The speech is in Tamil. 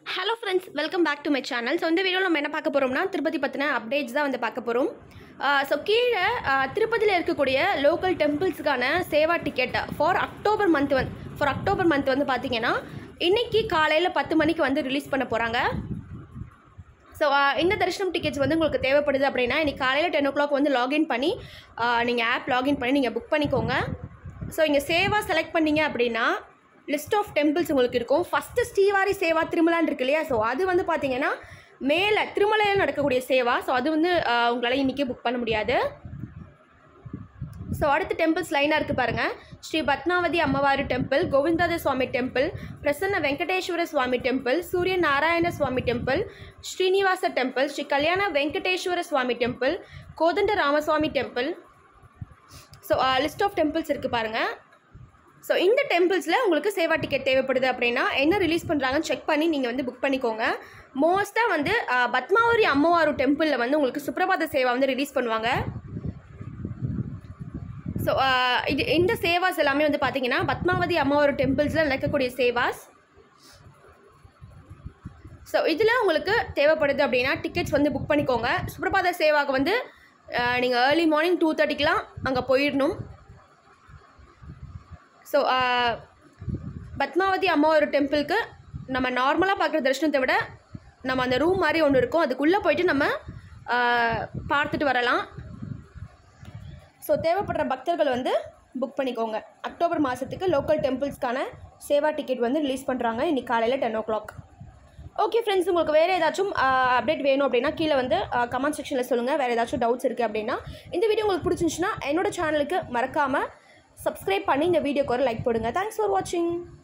hello friends welcome back to my channel so இந்த வீடியோவில் நம்ம என்ன பார்க்க போகிறோம்னா திருப்பதி பற்றின அப்டேட்ஸ் தான் வந்து பார்க்க போகிறோம் ஸோ கீழே ஆஹ், திருப்பதியில் இருக்கக்கூடிய லோக்கல் டெம்பிள்ஸுக்கான seva ticket for October month வந்து ஃபார் அக்டோபர் மந்த் வந்து பார்த்தீங்கன்னா இன்னைக்கு காலையில் பத்து மணிக்கு வந்து ரிலீஸ் பண்ண போகிறாங்க ஸோ இந்த தரிசனம் டிக்கெட்ஸ் வந்து உங்களுக்கு தேவைப்படுது அப்படின்னா இன்னைக்கு காலையில் டென் ஓ கிளாக் வந்து லாகின் பண்ணி நீங்கள் ஆப் லாகின் பண்ணி நீங்கள் புக் பண்ணிக்கோங்க ஸோ இங்கே சேவா செலக்ட் பண்ணீங்க அப்படின்னா லிஸ்ட் ஆஃப் டெம்பிள்ஸ் உங்களுக்கு இருக்கும் ஃபஸ்ட்டு ஸ்ரீவாரி சேவா திருமலான் இருக்கு இல்லையா ஸோ அது வந்து பார்த்தீங்கன்னா மேலே திருமலையில் நடக்கக்கூடிய சேவா ஸோ அது வந்து ஆஹ், உங்களால் இன்றைக்கி புக் பண்ண முடியாது ஸோ அடுத்த டெம்பிள்ஸ் லைனாக இருக்குது பாருங்கள் ஸ்ரீ பத்மாவதி அம்மவாரி டெம்பிள் கோவிந்தாத Swamy temple Prasanna Venkateswara Swamy temple Surya Narayana Swamy temple Srinivasa temple Sri Kalyana Venkateswara Swamy temple Kodanda Ramaswamy temple so list of temples இருக்குது பாருங்கள் ஸோ இந்த டெம்பிள்ஸில் உங்களுக்கு சேவா டிக்கெட் தேவைப்படுது அப்படின்னா என்ன ரிலீஸ் பண்ணுறாங்கன்னு செக் பண்ணி நீங்கள் வந்து புக் பண்ணிக்கோங்க மோஸ்ட்டாக வந்து அஹ், பத்மாவதி அம்மவாரு டெம்பிளில் வந்து உங்களுக்கு சுப்ரபாத சேவா வந்து ரிலீஸ் பண்ணுவாங்க ஸோ இது இந்த சேவாஸ் எல்லாமே வந்து பார்த்தீங்கன்னா பத்மாவதி அம்மாவோட டெம்பிள்ஸில் நடக்கக்கூடிய சேவாஸ் ஸோ இதில் உங்களுக்கு தேவைப்படுது அப்படின்னா டிக்கெட்ஸ் வந்து புக் பண்ணிக்கோங்க சுப்ரபாத சேவாக்கு வந்து நீங்கள் ஏர்லி மார்னிங் டூ தேர்ட்டிக்கெலாம் அங்கே போயிடணும் ஸோ பத்மாவதி அம்மாவோட டெம்பிளுக்கு நம்ம நார்மலாக பார்க்குற தரிசனத்தை விட நம்ம அந்த ரூம் மாதிரி ஒன்று இருக்கும் அதுக்குள்ளே போயிட்டு நம்ம ஆஹ், பார்த்துட்டு வரலாம் ஸோ தேவைப்படுற பக்தர்கள் வந்து புக் பண்ணிக்கோங்க அக்டோபர் மாதத்துக்கு லோக்கல் டெம்பிள்ஸ்க்கான சேவா டிக்கெட் வந்து ரிலீஸ் பண்ணுறாங்க இன்னைக்கு காலையில் ten o'clock okay friends உங்களுக்கு வேறு ஏதாச்சும் அப்டேட் வேணும் அப்படின்னா கீழே வந்து கமெண்ட் செக்ஷனில் சொல்லுங்கள் வேறு ஏதாச்சும் டவுட்ஸ் இருக்குது அப்படின்னா இந்த வீடியோ உங்களுக்கு பிடிச்சிருந்துச்சுன்னா என்னோட சேனலுக்கு மறக்காமல் சப்ஸ்கிரைப் பண்ணி இந்த வீடியோக்கு ஒரு லைக் போடுங்க தேங்க்ஸ் ஃபார் வாட்சிங்